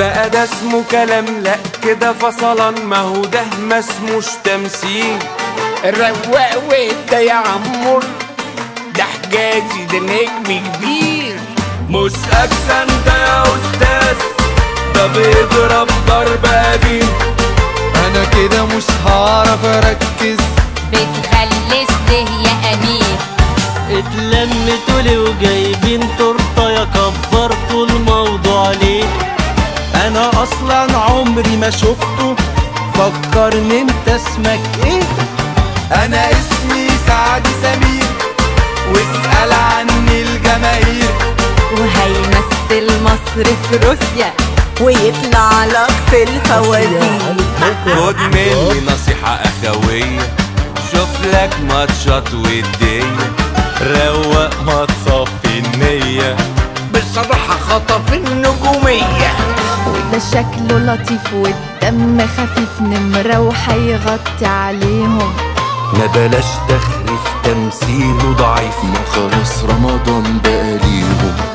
بقى ده اسمه كلام لا كده فصلا ما هو ده ما اسموش تمثيل الرواق وده يا عمور ده حجازي ده نجم كبير مش اكشن ده يا استاذ ده بيضرب ضرب قديم انا كده مش هعرف اركز بتغلس ليه يا امير اتلمتوا لي وجايبين تورته يا كبرتوا الموضوع ليه انا اصلا عمري ما شفته فكرني انت اسمك ايه انا اسمي سعد سمير واسأل عني الجماهير وهيمثل مصر في روسيا ويطلع لك في الفوازير خد مني نصيحة أخوية شوف لك ماتشات ودية روق ما تصفي النية بصراحة خطف النجومية وده شكله لطيف والدم خفيف نمرة وهيغطي عليهم ما بلاش تخريف تمثيله ضعيف ما خلاص رمضان بقى ليهم